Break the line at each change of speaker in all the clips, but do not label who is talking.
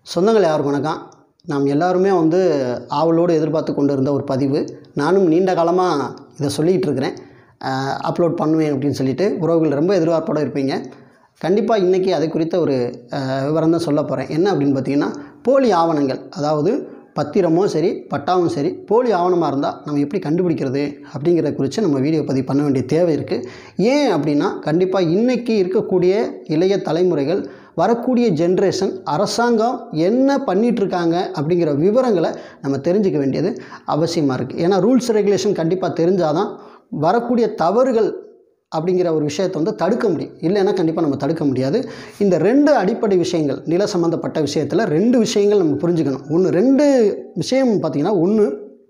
சொந்தங்கள் யாருக்கும் வணக்கம் நாம் எல்லாருமே வந்து ஆவலோடு எதிர்பார்த்து கொண்டு இருந்த ஒரு பதிவு நானும் நீண்ட காலமாக இதை சொல்லிக்கிட்டு இருக்கிறேன் அப்லோட் பண்ணுவேன் அப்படின்னு சொல்லிட்டு உறவுகள் ரொம்ப எதிர்பார்ப்போடு இருப்பீங்க கண்டிப்பாக இன்றைக்கி அதை குறித்த ஒரு அஹ், விவரம் தான் சொல்ல போகிறேன் என்ன அப்படின்னு பார்த்தீங்கன்னா போலி ஆவணங்கள் அதாவது பத்திரமோ சரி பட்டாவும் சரி போலி ஆவணமாக இருந்தால் நம்ம எப்படி கண்டுபிடிக்கிறது அப்படிங்கிறத குறித்து நம்ம வீடியோ பதிவு பண்ண வேண்டிய தேவை இருக்குது ஏன் அப்படின்னா கண்டிப்பாக இன்றைக்கி இருக்கக்கூடிய இளைய தலைமுறைகள் வரக்கூடிய ஜென்ரேஷன் அரசாங்கம் என்ன பண்ணிட்டு இருக்காங்க அப்படிங்கிற விவரங்களை நம்ம தெரிஞ்சுக்க வேண்டியது அவசியமாக இருக்குது ஏன்னா ரூல்ஸ் ரெகுலேஷன் கண்டிப்பாக தெரிஞ்சால் தான் வரக்கூடிய தவறுகள் அப்படிங்கிற ஒரு விஷயத்தை வந்து தடுக்க முடியும் இல்லைன்னா கண்டிப்பாக நம்ம தடுக்க முடியாது இந்த ரெண்டு அடிப்படை விஷயங்கள் நில சம்மந்தப்பட்ட விஷயத்தில் ரெண்டு விஷயங்கள் நம்ம புரிஞ்சுக்கணும் ஒன்று ரெண்டு விஷயம் பார்த்திங்கன்னா ஒன்று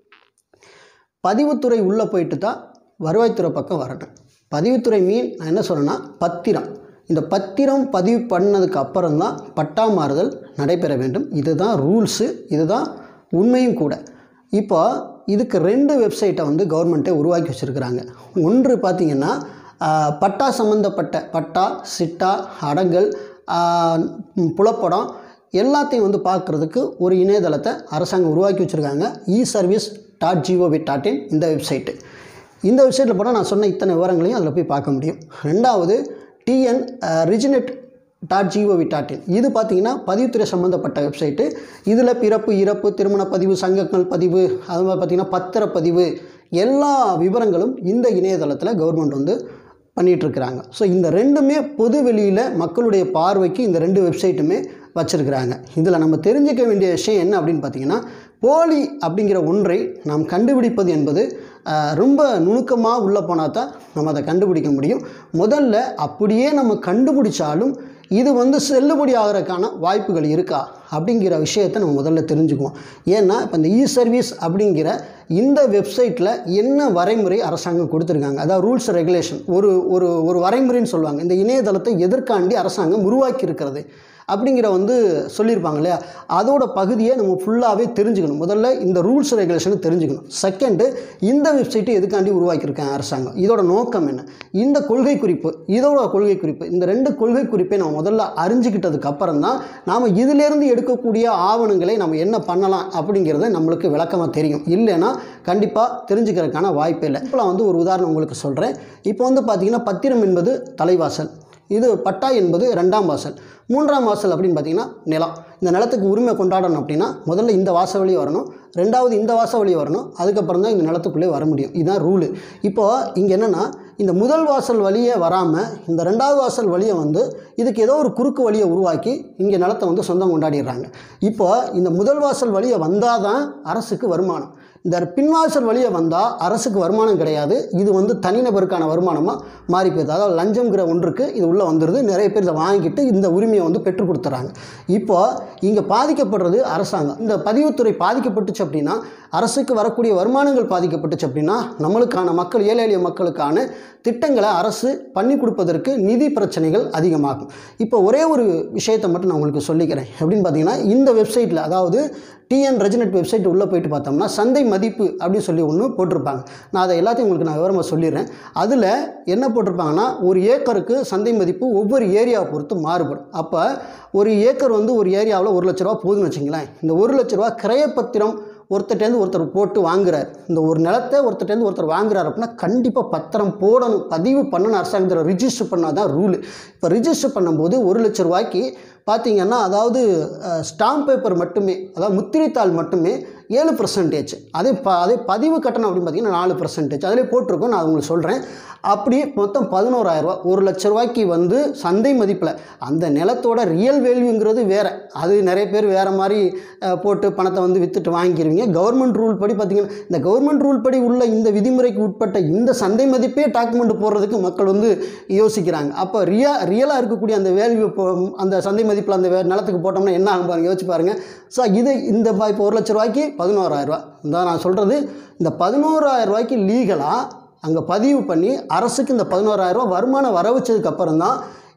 பதிவுத்துறை உள்ளே போயிட்டு தான் வருவாய்த்துறை பக்கம் வரணும் பதிவுத்துறை மீன் நான் என்ன சொல்கிறேன்னா பத்திரம் இந்த பத்திரம் பதிவு பண்ணதுக்கு அப்புறம் தான் பட்டா மாறுதல் நடைபெற வேண்டும் இதுதான் ரூல்ஸு இதுதான் உண்மையும் கூட இப்போ இதுக்கு ரெண்டு வெப்சைட்டை வந்து கவர்மெண்ட்டே உருவாக்கி வச்சுருக்கிறாங்க ஒன்று பார்த்திங்கன்னா ஆஹ், பட்டா சம்மந்தப்பட்ட பட்டா சிட்டா அடங்கல் ஆஹ், ம், புலப்படம் எல்லாத்தையும் வந்து பார்க்குறதுக்கு ஒரு இணையதளத்தை அரசாங்கம் உருவாக்கி வச்சுருக்காங்க e service dot gov dot in இந்த வெப்சைட்டு இந்த வெப்சைட்டில் போனால் நான் சொன்ன இத்தனை விவரங்களையும் அதில் போய் பார்க்க முடியும் ரெண்டாவது TN reginet dot gov dot in இது பார்த்தீங்கன்னா பதிவுத்துறை சம்மந்தப்பட்ட வெப்சைட்டு இதில் பிறப்பு இறப்பு திருமண பதிவு சங்கங்கள் பதிவு அது மாதிரி பார்த்திங்கன்னா பத்திரப்பதிவு எல்லா விவரங்களும் இந்த இணையதளத்தில் கவர்மெண்ட் வந்து பண்ணிகிட்ருக்கிறாங்க ஸோ இந்த ரெண்டுமே பொது வெளியில் மக்களுடைய பார்வைக்கு இந்த ரெண்டு வெப்சைட்டுமே வச்சுருக்கிறாங்க இதில் நம்ம தெரிஞ்சுக்க வேண்டிய விஷயம் என்ன அப்படின்னு பார்த்தீங்கன்னா போலி அப்படிங்கிற ஒன்றை நாம் கண்டுபிடிப்பது என்பது ஆஹ், ரொம்ப நுணுக்கமாக உள்ளே போனால் தான் நம்ம அதை கண்டுபிடிக்க முடியும் முதல்ல அப்படியே நம்ம கண்டுபிடிச்சாலும் இது வந்து செல்லுபடி ஆகிறதுக்கான வாய்ப்புகள் இருக்கா அப்படிங்கிற விஷயத்தை நம்ம முதல்ல தெரிஞ்சுக்குவோம் ஏன்னா இப்போ இந்த இ சர்வீஸ் அப்படிங்கிற இந்த வெப்சைட்டில் என்ன வரைமுறை அரசாங்கம் கொடுத்துருக்காங்க அதாவது ரூல்ஸ் ரெகுலேஷன் ஒரு ஒரு ஒரு வரைமுறைன்னு சொல்லுவாங்க இந்த இணையதளத்தை எதற்காண்டி அரசாங்கம் உருவாக்கி இருக்கிறது அப்படிங்கிற வந்து சொல்லியிருப்பாங்க இல்லையா அதோட பகுதியை நம்ம ஃபுல்லாகவே தெரிஞ்சுக்கணும் முதல்ல இந்த ரூல்ஸ் ரெகுலேஷனை தெரிஞ்சுக்கணும் செகண்டு இந்த வெப்சைட்டை எதுக்காண்டி உருவாக்கியிருக்காங்க அரசாங்கம் இதோட நோக்கம் என்ன இந்த கொள்கை குறிப்பு இதோட கொள்கை குறிப்பு இந்த ரெண்டு கொள்கை குறிப்பை நம்ம முதல்ல அறிஞ்சிக்கிட்டதுக்கு அப்புறம் தான் நாம் இதிலேருந்து எடுக்கக்கூடிய ஆவணங்களை நம்ம என்ன பண்ணலாம் அப்படிங்கிறத நம்மளுக்கு விளக்கமாக தெரியும் இல்லைன்னா கண்டிப்பாக தெரிஞ்சுக்கிறதுக்கான வாய்ப்பே இல்லை இப்போ நான் வந்து ஒரு உதாரணம் உங்களுக்கு சொல்கிறேன் இப்போ வந்து பார்த்திங்கன்னா பத்திரம் என்பது தலைவாசல் இது பட்டா என்பது ரெண்டாம் வாசல் மூன்றாம் வாசல் அப்படின்னு பார்த்தீங்கன்னா நிலம் இந்த நிலத்துக்கு உரிமை கொண்டாடணும் அப்படின்னா முதல்ல இந்த வாசல் வழி வரணும் ரெண்டாவது இந்த வாசல் வழி வரணும் அதுக்கப்புறம் தான் இந்த நிலத்துக்குள்ளே வர முடியும் இதுதான் ரூலு இப்போது இங்கே என்னென்னா இந்த முதல் வாசல் வழியே வராமல் இந்த ரெண்டாவது வாசல் வழியை வந்து இதுக்கு ஏதோ ஒரு குறுக்கு வழியை உருவாக்கி இங்கே நிலத்தை வந்து சொந்தம் கொண்டாடிடுறாங்க இப்போ இந்த முதல் வாசல் வழியை வந்தால் தான் அரசுக்கு வருமானம் இந்த பின்வாசல் வழியே வந்தால் அரசுக்கு வருமானம் கிடையாது இது வந்து தனிநபருக்கான வருமானமாக மாறி போகுது அதாவது லஞ்சம்ங்கிற ஒன்றுக்கு இது உள்ளே வந்துடுது நிறைய பேர் இதை வாங்கிட்டு இந்த உரிமையை வந்து பெற்றுக் கொடுத்துட்றாங்க இப்போ இங்கே பாதிக்கப்படுறது அரசாங்கம் இந்த பதிவுத்துறை பாதிக்கப்பட்டுச்சு அப்படின்னா அரசுக்கு வரக்கூடிய வருமானங்கள் பாதிக்கப்பட்டுச்சு அப்படின்னா நம்மளுக்கான மக்கள் ஏழை எளிய மக்களுக்கான திட்டங்களை அரசு பண்ணி கொடுப்பதற்கு நிதி பிரச்சனைகள் அதிகமாகும் இப்போ ஒரே ஒரு விஷயத்தை மட்டும் நான் உங்களுக்கு சொல்லிக்கிறேன் எப்படின்னு பார்த்தீங்கன்னா இந்த வெப்சைட்டில் அதாவது டிஎன் ரெஜினெட் வெப்சைட் உள்ளே போயிட்டு பார்த்தோம்னா சந்தை மதிப்பு அப்படின்னு சொல்லி ஒன்று போட்டிருப்பாங்க நான் அதை எல்லாத்தையும் உங்களுக்கு நான் விவரமாக சொல்லிடுறேன் அதில் என்ன போட்டிருப்பாங்கன்னா ஒரு ஏக்கருக்கு சந்தை மதிப்பு ஒவ்வொரு ஏரியாவை பொறுத்து மாறுபடும் அப்போ ஒரு ஏக்கர் வந்து ஒரு ஏரியாவில் ஒரு லட்ச ரூபா போகுதுன்னு வச்சுங்களேன் இந்த ஒரு லட்ச ரூபா கிரயப்பத்திரம் ஒருத்தர்ட்டேருந்து ஒருத்தர் போட்டு வாங்குறார் இந்த ஒரு நிலத்தை ஒருத்தர்ட்டேருந்து ஒருத்தர் வாங்குறாரு அப்படின்னா கண்டிப்பாக பத்திரம் போடணும் பதிவு பண்ணணும் அரசாங்கத்தில் ரிஜிஸ்டர் பண்ணால் தான் ரூலு இப்போ ரிஜிஸ்டர் பண்ணும்போது ஒரு லட்ச ரூபாய்க்கு பார்த்தீங்கன்னா அதாவது ஸ்டாம்ப் பேப்பர் மட்டுமே அதாவது முத்திரைத்தாள் மட்டுமே ஏழு பர்சன்டேஜ் அதே ப அதே பதிவு கட்டணம் அப்படின்னு பார்த்தீங்கன்னா நாலு பர்சன்டேஜ் அதிலே போட்டிருக்கோம் நான் உங்களுக்கு சொல்கிறேன் அப்படி மொத்தம் பதினோராயிரரூவா ஒரு லட்ச ரூபாய்க்கு வந்து சந்தை மதிப்பில் அந்த நிலத்தோட ரியல் வேல்யூங்கிறது வேறு அது நிறைய பேர் வேறு மாதிரி அஹ், போட்டு பணத்தை வந்து விற்றுட்டு வாங்கிடுவீங்க கவர்மெண்ட் ரூல் படி பார்த்தீங்கன்னா இந்த கவர்மெண்ட் ரூல் படி உள்ள இந்த விதிமுறைக்கு உட்பட்ட இந்த சந்தை மதிப்பே டாக்குமெண்ட் போடுறதுக்கு மக்கள் வந்து யோசிக்கிறாங்க அப்போ ரியா ரியலாக இருக்கக்கூடிய அந்த வேல்யூ அந்த சந்தை மதிப்பில் அந்த வே- நிலத்துக்கு போட்டோம்னா என்ன ஆகும் பாருங்க யோசிச்சு பாருங்கள் ஸோ இது இந்த ப- இப்போ ஒரு லட்ச ரூபாய்க்கு பதினோராயிரரூவா இந்த நான் சொல்கிறது இந்த பதினோராயிரம் ரூபாய்க்கு லீகலாக அங்கே பதிவு பண்ணி அரசுக்கு இந்த பதினோராயிரரூவா வருமானம் வர வச்சதுக்கு அப்புறம் தான்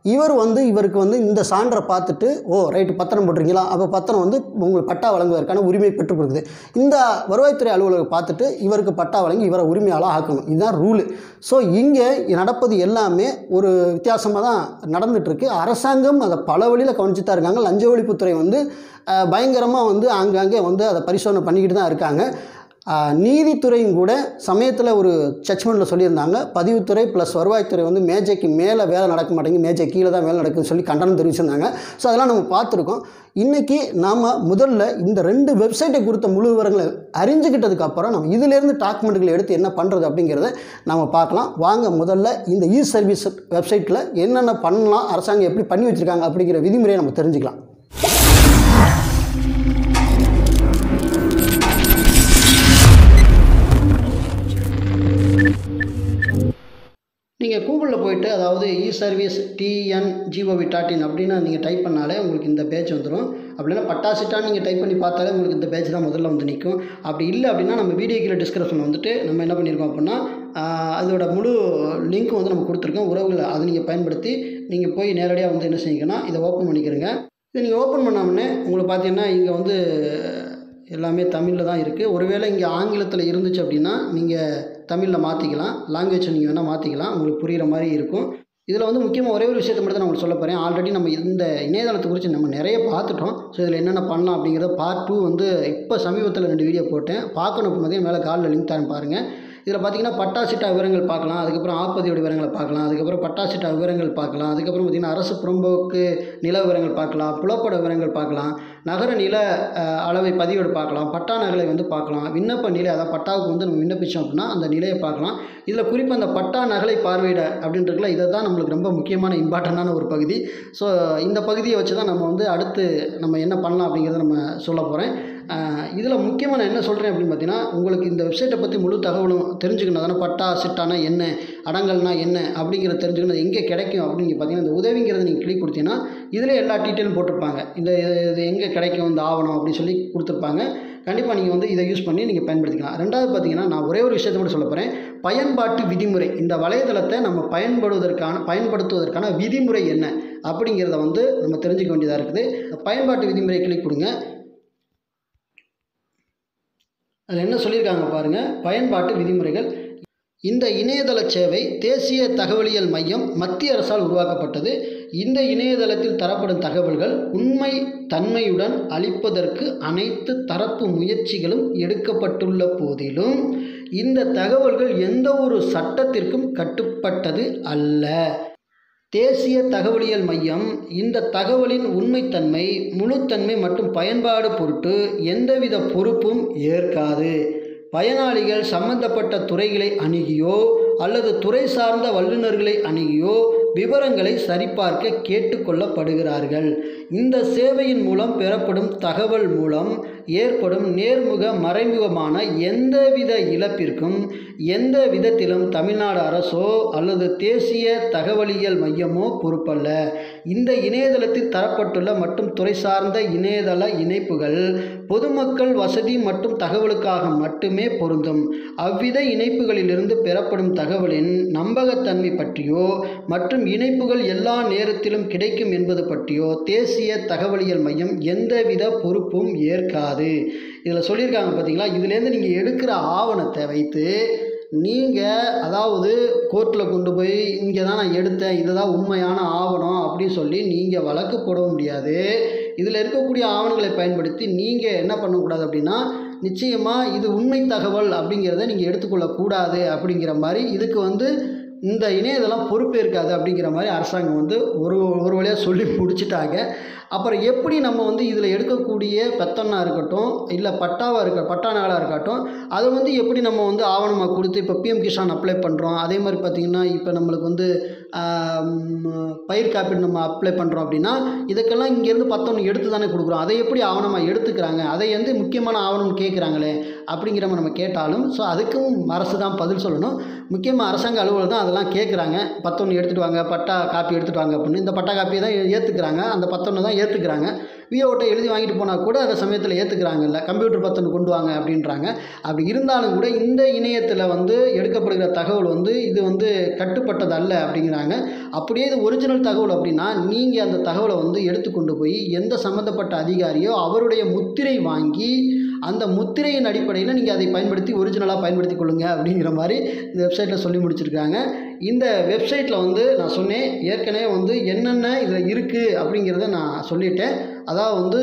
இவர் வந்து இவருக்கு வந்து இந்த சான்றை பார்த்துட்டு ஓ ரைட்டு பத்திரம் போட்டிருக்கீங்களா அப்போ பத்திரம் வந்து உங்களுக்கு பட்டா வழங்குவதற்கான உரிமை பெற்றுக் கொடுக்குது இந்த வருவாய்த்துறை அலுவலர் பார்த்துட்டு இவருக்கு பட்டா வழங்கி இவரை உரிமையாளர் ஆக்கணும் இதுதான் ரூலு ஸோ இங்கே நடப்பது எல்லாமே ஒரு வித்தியாசமாக தான் நடந்துகிட்ருக்கு அரசாங்கம் அதை பல வழியில் கவனிச்சு தான் இருக்காங்க லஞ்ச ஒழிப்புத்துறை வந்து பயங்கரமாக வந்து ஆங்காங்கே வந்து அதை பரிசோதனை பண்ணிக்கிட்டு தான் இருக்காங்க ஆஹ் நீதித்துறையும் கூட சமயத்தில் ஒரு ஜட்மெண்ட்டில் சொல்லியிருந்தாங்க பதிவுத்துறை ப்ளஸ் வருவாய்த்துறை வந்து மேஜைக்கு மேலே வேலை நடக்க மாட்டேங்குது மேஜை கீழே தான் வேலை நடக்குதுன்னு சொல்லி கண்டனம் தெரிவிச்சிருந்தாங்க ஸோ அதெல்லாம் நம்ம பார்த்துருக்கோம் இன்றைக்கி நாம் முதல்ல இந்த ரெண்டு வெப்சைட்டை குறித்த முழு விவரங்களை அறிஞ்சுக்கிட்டதுக்கு அப்புறம் நம்ம இதிலேருந்து டாக்குமெண்ட்டுகளை எடுத்து என்ன பண்ணுறது அப்படிங்கிறத நம்ம பார்க்கலாம் வாங்க முதல்ல இந்த இ சர்வீஸ் வெப்சைட்டில் என்னென்ன பண்ணலாம் அரசாங்கம் எப்படி பண்ணி வச்சுருக்காங்க அப்படிங்கிற விதிமுறையை நம்ம தெரிஞ்சுக்கலாம் நீங்கள் கூகுளில் போயிட்டு அதாவது e service TN gov dot in அப்படின்னு நீங்கள் டைப் பண்ணாலே உங்களுக்கு இந்த பேஜ் வந்துடும் அப்படின்னா பட்டாசிட்டான்னு நீங்கள் டைப் பண்ணி பார்த்தாலே உங்களுக்கு இந்த பேஜ் தான் முதல்ல வந்து நிற்கும் அப்படி இல்லை அப்படின்னா நம்ம வீடியோ கீழே டிஸ்கிரிப்ஷனில் வந்துட்டு நம்ம என்ன பண்ணியிருக்கோம் அப்படின்னா ஆஹ், அதோட முழு லிங்க்கும் வந்து நம்ம கொடுத்துருக்கோம் உறவுகளை அதை நீங்கள் பயன்படுத்தி நீங்கள் போய் நேரடியாக வந்து என்ன செய்யுங்கன்னா இதை ஓப்பன் பண்ணிக்கிறங்க இதை நீங்கள் ஓப்பன் பண்ணாமனே உங்களுக்கு பார்த்தீங்கன்னா இங்கே வந்து எல்லாமே தமிழில் தான் இருக்குது ஒருவேளை இங்கே ஆங்கிலத்தில் இருந்துச்சு அப்படின்னா நீங்கள் தமிழில் மாற்றிக்கலாம் லாங்குவேஜை நீங்கள் வேணால் மாற்றிக்கலாம் உங்களுக்கு புரிகிற மாதிரி இருக்கும் இதில் வந்து முக்கியமாக ஒரே ஒரு விஷயத்தை மட்டும் தான் நான் உங்களுக்கு சொல்ல போகிறேன் ஆல்ரெடி நம்ம இந்த இணையதளத்தை குறித்து நம்ம நிறைய பார்த்துட்டோம் ஸோ இதில் என்னென்ன பண்ணலாம் அப்படிங்கிறத பார்ட் டூ வந்து இப்போ சமீபத்தில் ரெண்டு வீடியோ போட்டேன் பார்க்கணும் அப்படிங்கிறதே மேலே காலில் லிங்க் தரேன் பாருங்கள் இதில் பார்த்தீங்கன்னா பட்டாசிட்டா விவரங்கள் பார்க்கலாம் அதுக்கப்புறம் ஆப்பதியோட விவரங்களை பார்க்கலாம் அதுக்கப்புறம் பட்டாசிட்டா விவரங்கள் பார்க்கலாம் அதுக்கப்புறம் பார்த்திங்கன்னா அரசு புறம்போக்கு நில விவரங்கள் பார்க்கலாம் புலப்பட விவரங்கள் பார்க்கலாம் நகர நில அஹ், அளவை பதிவேடு பார்க்கலாம் பட்டா நகலை வந்து பார்க்கலாம் விண்ணப்ப நிலை அதாவது பட்டாவுக்கு வந்து நம்ம விண்ணப்பிச்சோம் அப்படின்னா அந்த நிலையை பார்க்கலாம் இதில் குறிப்பாக அந்த பட்டா நகலை பார்வையிட அப்படின்றதுல இதை தான் நம்மளுக்கு ரொம்ப முக்கியமான இம்பார்ட்டண்டான ஒரு பகுதி ஸோ இந்த பகுதியை வச்சு தான் நம்ம வந்து அடுத்து நம்ம என்ன பண்ணலாம் அப்படிங்கிறத நம்ம சொல்ல போகிறேன் இதில் முக்கியமாக நான் என்ன சொல்கிறேன் அப்படின்னு பார்த்தீங்கன்னா உங்களுக்கு இந்த வெப்சைட்டை பற்றி முழு தகவலும் தெரிஞ்சுக்கணும் தானே பட்டா சிட்டானா என்ன அடங்கல்னா என்ன அப்படிங்கிறத தெரிஞ்சுக்கணும் எங்கே கிடைக்கும் அப்படின்னு நீங்கள் பார்த்தீங்கன்னா இந்த உதவிங்கிறத நீங்கள் கிளிக் கொடுத்தீங்கன்னா இதில் எல்லா டீட்டெயிலும் போட்டிருப்பாங்க இந்த இது எங்கே கிடைக்கும் இந்த ஆவணம் அப்படின்னு சொல்லி கொடுத்துருப்பாங்க கண்டிப்பாக நீங்கள் வந்து இதை யூஸ் பண்ணி நீங்கள் பயன்படுத்திக்கலாம் ரெண்டாவது பார்த்தீங்கன்னா நான் ஒரே ஒரு விஷயத்தை மட்டும் சொல்ல போகிறேன் பயன்பாட்டு விதிமுறை இந்த வலைதளத்தை நம்ம பயன்படுவதற்கான பயன்படுத்துவதற்கான விதிமுறை என்ன அப்படிங்கிறத வந்து நம்ம தெரிஞ்சுக்க வேண்டியதாக இருக்குது பயன்பாட்டு விதிமுறை கிளிக் கொடுங்க அதில் என்ன சொல்லியிருக்காங்க பாருங்கள் பயன்பாட்டு விதிமுறைகள் இந்த இணையதள சேவை தேசிய தகவலியல் மையம் மத்திய அரசால் உருவாக்கப்பட்டது இந்த இணையதளத்தில் தரப்படும் தகவல்கள் உண்மை தன்மையுடன் அளிப்பதற்கு அனைத்து தரப்பு முயற்சிகளும் எடுக்கப்பட்டுள்ள போதிலும் இந்த தகவல்கள் எந்த ஒரு சட்டத்திற்கும் கட்டுப்பட்டது அல்ல தேசிய தகவலியல் மையம் இந்த தகவலின் உண்மைத்தன்மை முழுத்தன்மை மற்றும் பயன்பாடு பொருட்டு எந்தவித பொறுப்பும் ஏற்காது பயனாளிகள் சம்பந்தப்பட்ட துறைகளை அணுகியோ அல்லது துறை சார்ந்த வல்லுநர்களை அணுகியோ விவரங்களை சரிபார்க்க கேட்டுக்கொள்ளப்படுகிறார்கள் இந்த சேவையின் மூலம் பெறப்படும் தகவல் மூலம் ஏற்படும் நேர்முக மறைமுகமான எந்தவித இழப்பிற்கும் எந்த விதத்திலும் தமிழ்நாடு அரசோ அல்லது தேசிய தகவலியல் மையமோ பொறுப்பல்ல இந்த இணையதளத்தில் தரப்பட்டுள்ள மற்றும் துறை சார்ந்த இணையதள இணைப்புகள் பொதுமக்கள் வசதி மற்றும் தகவலுக்காக மட்டுமே பொருந்தும் அவ்வித இணைப்புகளிலிருந்து பெறப்படும் தகவலின் நம்பகத்தன்மை பற்றியோ மற்றும் இணைப்புகள் எல்லா நேரத்திலும் கிடைக்கும் என்பது பற்றியோ தேசிய தகவலியல் மையம் எந்தவித பொறுப்பும் ஏற்காது இதில் சொல்லியிருக்காங்க பார்த்தீங்களா இதுலேருந்து நீங்கள் எடுக்கிற ஆவணத்தை வைத்து நீங்கள் அதாவது கோர்ட்டில் கொண்டு போய் இங்கே தான் நான் எடுத்தேன் இதுதான் உண்மையான ஆவணம் அப்படின்னு சொல்லி நீங்கள் வழக்கு போட முடியாது இதில் இருக்கக்கூடிய ஆவணங்களை பயன்படுத்தி நீங்கள் என்ன பண்ணக்கூடாது அப்படின்னா நிச்சயமாக இது உண்மை தகவல் அப்படிங்கிறத நீங்கள் எடுத்துக்கொள்ளக்கூடாது அப்படிங்கிற மாதிரி இதுக்கு வந்து இந்த இணையதளம் பொறுப்பேற்காது அப்படிங்கிற மாதிரி அரசாங்கம் வந்து ஒரு ஒரு வழியாக சொல்லி முடிச்சிட்டாங்க அப்புறம் எப்படி நம்ம வந்து இதில் எடுக்கக்கூடிய பெத்தண்ணா இருக்கட்டும் இல்லை பட்டாவாக இருக்க பட்டா நகலாக இருக்கட்டும் அதை வந்து எப்படி நம்ம வந்து ஆவணமாக கொடுத்து இப்போ பிஎம் கிசான் அப்ளை பண்ணுறோம் அதே மாதிரி பார்த்திங்கன்னா இப்போ நம்மளுக்கு வந்து ஆம், பயிர் காப்பீடு நம்ம அப்ளை பண்ணுறோம் அப்படின்னா இதுக்கெல்லாம் இங்கேருந்து பத்தொன்று எடுத்து தானே கொடுக்குறோம் அதை எப்படி ஆவணமாக எடுத்துக்கிறாங்க அதை வந்து முக்கியமான ஆவணம் கேட்குறாங்களே அப்படிங்கிற மாதிரி நம்ம கேட்டாலும் ஸோ அதுக்கும் அரசு தான் பதில் சொல்லணும் முக்கியமாக அரசாங்க அலுவலர் தான் அதெல்லாம் கேட்குறாங்க பத்தொன்று எடுத்துகிட்டு வாங்க பட்டா காப்பி எடுத்துகிட்டு வாங்க அப்படின்னு இந்த பட்டா காப்பியை தான் ஏற்றுக்கிறாங்க அந்த பத்தொன்று தான் ஏற்றுக்கிறாங்க விஓட்டை எழுதி வாங்கிட்டு போனால் கூட அந்த சமயத்தில் ஏற்றுக்கிறாங்கல்ல கம்ப்யூட்டர் பத்தன் கொண்டு வாங்க அப்படின்றாங்க அப்படி இருந்தாலும் கூட இந்த இணையத்தில் வந்து எடுக்கப்படுகிற தகவல் வந்து இது வந்து கட்டுப்பட்டது அல்ல அப்படிங்கிறாங்க அப்படியே இது ஒரிஜினல் தகவல் அப்படின்னா நீங்கள் அந்த தகவலை வந்து எடுத்துக்கொண்டு போய் எந்த சம்மந்தப்பட்ட அதிகாரியோ அவருடைய முத்திரை வாங்கி அந்த முத்திரையின் அடிப்படையில் நீங்கள் அதை பயன்படுத்தி ஒரிஜினலாக பயன்படுத்தி கொள்ளுங்க அப்படிங்கிற மாதிரி இந்த வெப்சைட்டில் சொல்லி முடிச்சிருக்காங்க இந்த வெப்சைட்டில் வந்து நான் சொன்னேன் ஏற்கனவே வந்து என்னென்ன இதில் இருக்குது அப்படிங்கிறத நான் சொல்லிட்டேன் அதாவது வந்து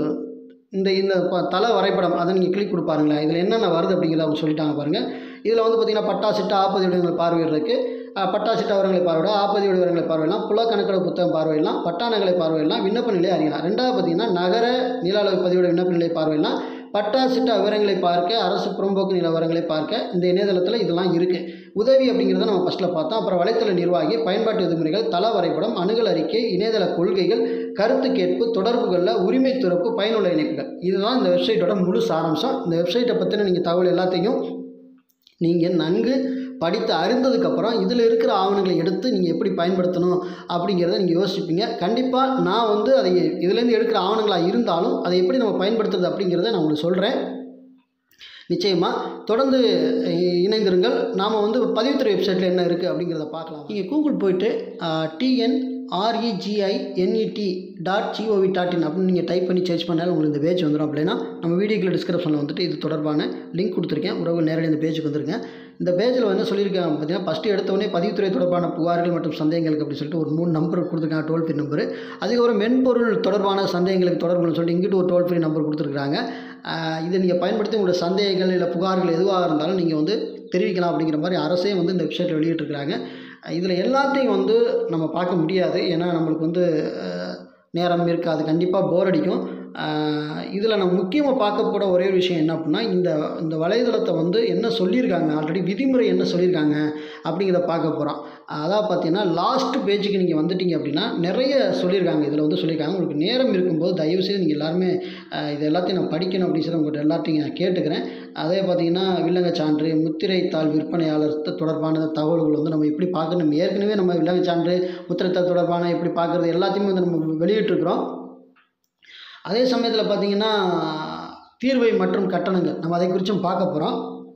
இந்த இந்த ப- தல வரைபடம் அதை நீங்கள் கிளிக் கொடுப்பாருங்களேன் இதில் என்னென்ன வருது அப்படிங்கிறத அவங்க சொல்லிட்டாங்க பாருங்கள் இதில் வந்து பார்த்திங்கன்னா பட்டா சிட்டா ஆப்பதி விடயங்கள் பார்வையிடுறதுக்கு அஹ், பட்டா சிட்டா விவரங்களை பார்வையிட ஆப்பதி விவரங்களை பார்வையிடலாம் புல கணக்கெடு புத்தகம் பார்வையிடலாம் பட்டாணங்களை பார்வையிடலாம் விண்ணப்ப நிலையை அறியலாம் ரெண்டாவது பார்த்திங்கன்னா நகர நில அளவு பதிவோட விண்ணப்ப நிலையை பார்வையிடலாம் பட்டா சிட்டா விவரங்களை பார்க்க அரசு புறம்போக்கு நில விவரங்களை பார்க்க இந்த இணையதளத்தில் இதெல்லாம் இருக்குது உதவி அப்படிங்கிறத நம்ம ஃபஸ்ட்டில் பார்த்தோம் அப்புறம் வலைத்தள நிர்வாகி பயன்பாட்டு விதிமுறைகள் தள வரைபடம் அணுகல் அறிக்கை இணையதள கொள்கைகள் கருத்து கேட்பு தொடர்புகளில் உரிமை துறப்பு பயனுள்ள இணைப்புகள் இதுதான் இந்த வெப்சைட்டோட முழு சாராம்சம் இந்த வெப்சைட்டை பற்றின நீங்கள் தகவல் எல்லாத்தையும் நீங்கள் நன்கு படித்து அறிந்ததுக்கப்புறம் இதில் இருக்கிற ஆவணங்களை எடுத்து நீங்கள் எப்படி பயன்படுத்தணும் அப்படிங்கிறத நீங்கள் யோசிப்பீங்க கண்டிப்பாக நான் வந்து அதை இதுலேருந்து எடுக்கிற ஆவணங்களாக இருந்தாலும் அதை எப்படி நம்ம பயன்படுத்துறது அப்படிங்கிறத நான் உங்களுக்கு சொல்கிறேன் நிச்சயமாக தொடர்ந்து இ- இணைந்திருங்கள் நாம் வந்து பதிவுத்துறை வெப்சைட்டில் என்ன இருக்குது அப்படிங்கிறத பார்க்கலாம் நீங்கள் கூகுள் போயிட்டு TN REGI NET dot gov dot in அப்படின்னு நீங்கள் டைப் பண்ணி சர்ச் பண்ணாலும் உங்களுக்கு இந்த பேஜ் வந்துடும் அப்படின்னா நம்ம வீடியோக்குள்ள டிஸ்கிரிப்ஷனில் வந்துட்டு இது தொடர்பான லிங்க் கொடுத்துருக்கேன் உறவு நேரடி இந்த பேஜுக்கு வந்துருங்க இந்த பேஜில் வந்து சொல்லியிருக்காங்க பார்த்தீங்கன்னா ஃபஸ்ட்டு எடுத்தவொடனே பதிவுத்துறை தொடர்பான புகார்கள் மற்றும் சந்தேகங்களுக்கு அப்படின்னு சொல்லிட்டு ஒரு மூணு நம்பர் கொடுத்துருக்காங்க டோல் ஃப்ரீ நம்பர் அதுக்கப்புறம் மென்பொருள் தொடர்பான சந்தேகங்களுக்கு தொடர்புன்னு சொல்லிட்டு இங்கிட்டு ஒரு டோல் ஃப்ரீ நம்பர் கொடுத்துருக்காங்க ஆஹ் இதை நீங்கள் பயன்படுத்தி உங்களுடைய சந்தேகங்கள் இல்லை புகார்கள் எதுவாக இருந்தாலும் நீங்கள் வந்து தெரிவிக்கலாம் அப்படிங்கிற மாதிரி அரசே வந்து இந்த வெப்சைட்டில் வெளியிட்டிருக்கிறாங்க இதில் எல்லாத்தையும் வந்து நம்ம பார்க்க முடியாது ஏன்னா நம்மளுக்கு வந்து ஆஹ், நேரம் இருக்காது கண்டிப்பாக போர் அடிக்கும் இதில் நம்ம முக்கியமாக பார்க்கப்பட ஒரே ஒரு விஷயம் என்ன அப்படின்னா இந்த இந்த வலைதளத்தை வந்து என்ன சொல்லியிருக்காங்க ஆல்ரெடி விதிமுறை என்ன சொல்லியிருக்காங்க அப்படிங்கிறத பார்க்க போகிறோம் அதான் பார்த்தீங்கன்னா லாஸ்ட் பேஜுக்கு நீங்கள் வந்துட்டீங்க அப்படின்னா நிறைய சொல்லியிருக்காங்க இதில் வந்து சொல்லியிருக்காங்க உங்களுக்கு நேரம் இருக்கும்போது தயவுசெய்து நீங்கள் எல்லாருமே ஆஹ், இது எல்லாத்தையும் நான் படிக்கணும் அப்படின்னு சொல்லி உங்கள்கிட்ட எல்லாத்தையும் நான் கேட்டுக்கிறேன் அதே பார்த்தீங்கன்னா வில்லங்க சான்று முத்திரை தாள் விற்பனையாளர் த- தொடர்பான தகவல்கள் வந்து நம்ம எப்படி பார்க்கணும் நம்ம ஏற்கனவே நம்ம வில்லங்க சான்று முத்திரைத்தாள் தொடர்பான எப்படி பார்க்குறது எல்லாத்தையுமே வந்து நம்ம வெளியிட்டிருக்கிறோம் அதே சமயத்தில் பார்த்தீங்கன்னா தீர்வை மற்றும் கட்டணங்கள் நம்ம அதை குறித்தும் பார்க்க போகிறோம்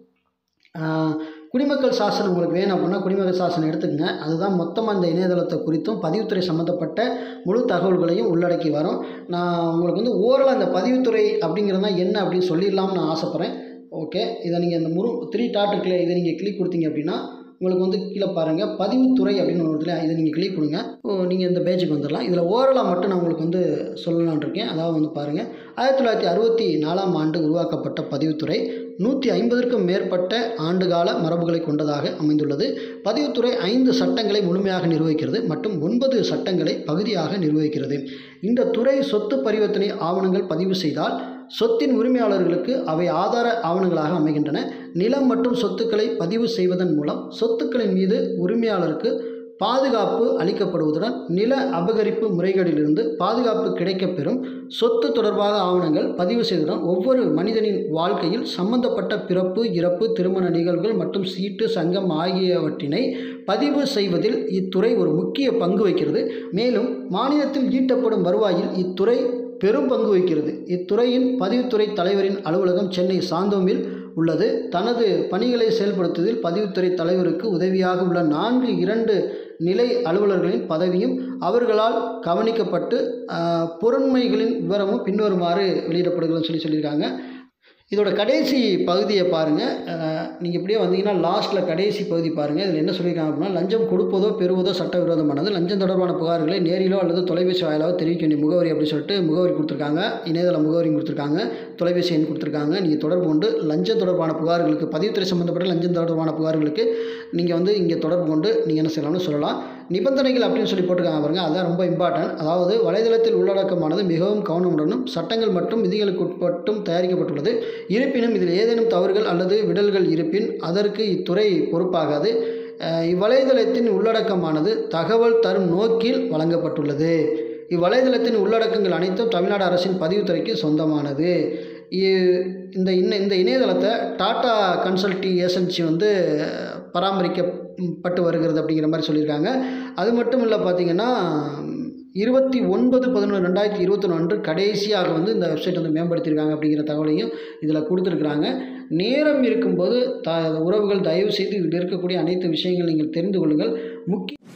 குடிமக்கள் சாசனம் உங்களுக்கு வேணும் அப்படின்னா குடிமக்கள் சாசனம் எடுத்துக்கங்க அதுதான் மொத்தமாக இந்த இணையதளத்தை குறித்தும் பதிவுத்துறை சம்மந்தப்பட்ட முழு தகவல்களையும் உள்ளடக்கி வரும் நான் உங்களுக்கு வந்து ஓரளவு அந்த பதிவுத்துறை அப்படிங்கிறது தான் என்ன அப்படின்னு சொல்லிடலாம்னு நான் ஆசைப்பட்றேன் ஓகே இதை நீங்கள் இந்த முரு த்ரீ டாட் இருக்குல்ல இதை நீங்கள் கிளிக் கொடுத்தீங்க அப்படின்னா உங்களுக்கு வந்து கீழே பாருங்கள் பதிவுத்துறை அப்படின்னு ஒன்று இருக்குல்ல இதை நீங்கள் கிளிக் கொடுங்க நீங்கள் இந்த பேஜுக்கு வந்துடலாம் இதில் ஓரலாக மட்டும் நான் உங்களுக்கு வந்து சொல்லலாம்னு இருக்கேன் அதாவது வந்து பாருங்கள் ஆயிரத்தி தொள்ளாயிரத்தி அறுபத்தி நாலாம் ஆண்டு உருவாக்கப்பட்ட பதிவுத்துறை நூற்றி ஐம்பதற்கும் மேற்பட்ட ஆண்டுகால மரபுகளை கொண்டதாக அமைந்துள்ளது பதிவுத்துறை ஐந்து சட்டங்களை முழுமையாக நிர்வகிக்கிறது மற்றும் ஒன்பது சட்டங்களை பகுதியாக நிர்வகிக்கிறது இந்த துறை சொத்து பரிவர்த்தனை ஆவணங்கள் பதிவு செய்தால் சொத்தின் உரிமையாளர்களுக்கு அவை ஆதார ஆவணங்களாக அமைகின்றன நிலம் மற்றும் சொத்துக்களை பதிவு செய்வதன் மூலம் சொத்துக்களின் மீது உரிமையாளருக்கு பாதுகாப்பு அளிக்கப்படுவதுடன் நில அபகரிப்பு முறைகேடிலிருந்து பாதுகாப்பு கிடைக்கப்பெறும் சொத்து தொடர்பாக ஆவணங்கள் பதிவு செய்ததுடன் ஒவ்வொரு மனிதனின் வாழ்க்கையில் சம்பந்தப்பட்ட பிறப்பு இறப்பு திருமண நிகழ்வுகள் மற்றும் சீட்டு சங்கம் ஆகியவற்றினை பதிவு செய்வதில் இத்துறை ஒரு முக்கிய பங்கு வகிக்கிறது மேலும் மாநிலத்தில் ஈட்டப்படும் வருவாயில் இத்துறை பெரும் பங்கு வகிக்கிறது இத்துறையின் பதிவுத்துறை தலைவரின் அலுவலகம் சென்னை சாந்தோமில் உள்ளது தனது பணிகளை செயல்படுத்துவதில் பதிவுத்துறை தலைவருக்கு உதவியாக உள்ள நான்கு இரண்டு நிலை அலுவலர்களின் பதவியும் அவர்களால் கவனிக்கப்பட்டு ஆஹ், பொருண்மைகளின் விவரமும் பின்வருமாறு வெளியிடப்படுகிறதுன்னு சொல்லி சொல்லியிருக்காங்க இதோட கடைசி பகுதியை பாருங்கள் நீங்கள் இப்படியே வந்தீங்கன்னா லாஸ்ட்டில் கடைசி பகுதி பாருங்கள் இதில் என்ன சொல்லியிருக்காங்க அப்படின்னா லஞ்சம் கொடுப்பதோ பெறுவதோ சட்டவிரோதமானது லஞ்சம் தொடர்பான புகார்களை நேரிலோ அல்லது தொலைபேசி வாயிலாக தெரிவிக்க வேண்டிய முகவரி அப்படின்னு சொல்லிட்டு முகவரி கொடுத்துருக்காங்க இணையதள முகவரி கொடுத்துருக்காங்க தொலைபேசி எண் கொடுத்துருக்காங்க நீங்கள் தொடர்பு கொண்டு லஞ்சம் தொடர்பான புகார்களுக்கு பதிவுத்துறை சம்மந்தப்பட்ட லஞ்சம் தொடர்பான புகார்களுக்கு நீங்கள் வந்து இங்கே தொடர்பு கொண்டு நீங்கள் என்ன செய்யலாம்னு சொல்லலாம் நிபந்தனைகள் அப்படின்னு சொல்லி போட்டிருக்காங்க பாருங்க அதுதான் ரொம்ப இம்பார்ட்டன்ட் அதாவது வலைதளத்தில் உள்ளடக்கமானது மிகவும் கவனமுடனும் சட்டங்கள் மற்றும் விதிகளுக்கு உட்பட்டும் தயாரிக்கப்பட்டுள்ளது இருப்பினும் இதில் ஏதேனும் தவறுகள் அல்லது விடல்கள் இருப்பின் அதற்கு இத்துறை பொறுப்பாகாது அஹ் இவ்வலைதளத்தின் உள்ளடக்கமானது தகவல் தரும் நோக்கில் வழங்கப்பட்டுள்ளது இவ்வலைதளத்தின் உள்ளடக்கங்கள் அனைத்தும் தமிழ்நாடு அரசின் பதிவுத்துறைக்கு சொந்தமானது இ- இந்த இன்ன இந்த இணையதளத்தை டாடா கன்சல்டிங் ஏஜென்சி வந்து பராமரிக்கப்பட்டு வருகிறது அப்படிங்கிற மாதிரி சொல்லியிருக்காங்க அது மட்டும் இல்லை பார்த்தீங்கன்னா இருபத்தி ஒன்பது பதினொன்று ரெண்டாயிரத்தி இருபத்தொன்று அன்று கடைசியாக வந்து இந்த வெப்சைட் வந்து மேம்படுத்தியிருக்காங்க அப்படிங்கிற தகவலையும் இதில் கொடுத்துருக்குறாங்க நேரம் இருக்கும்போது த உறவுகள் தயவு செய்து இதில் இருக்கக்கூடிய அனைத்து விஷயங்கள் நீங்கள் தெரிந்து கொள்ளுங்கள் முக்கிய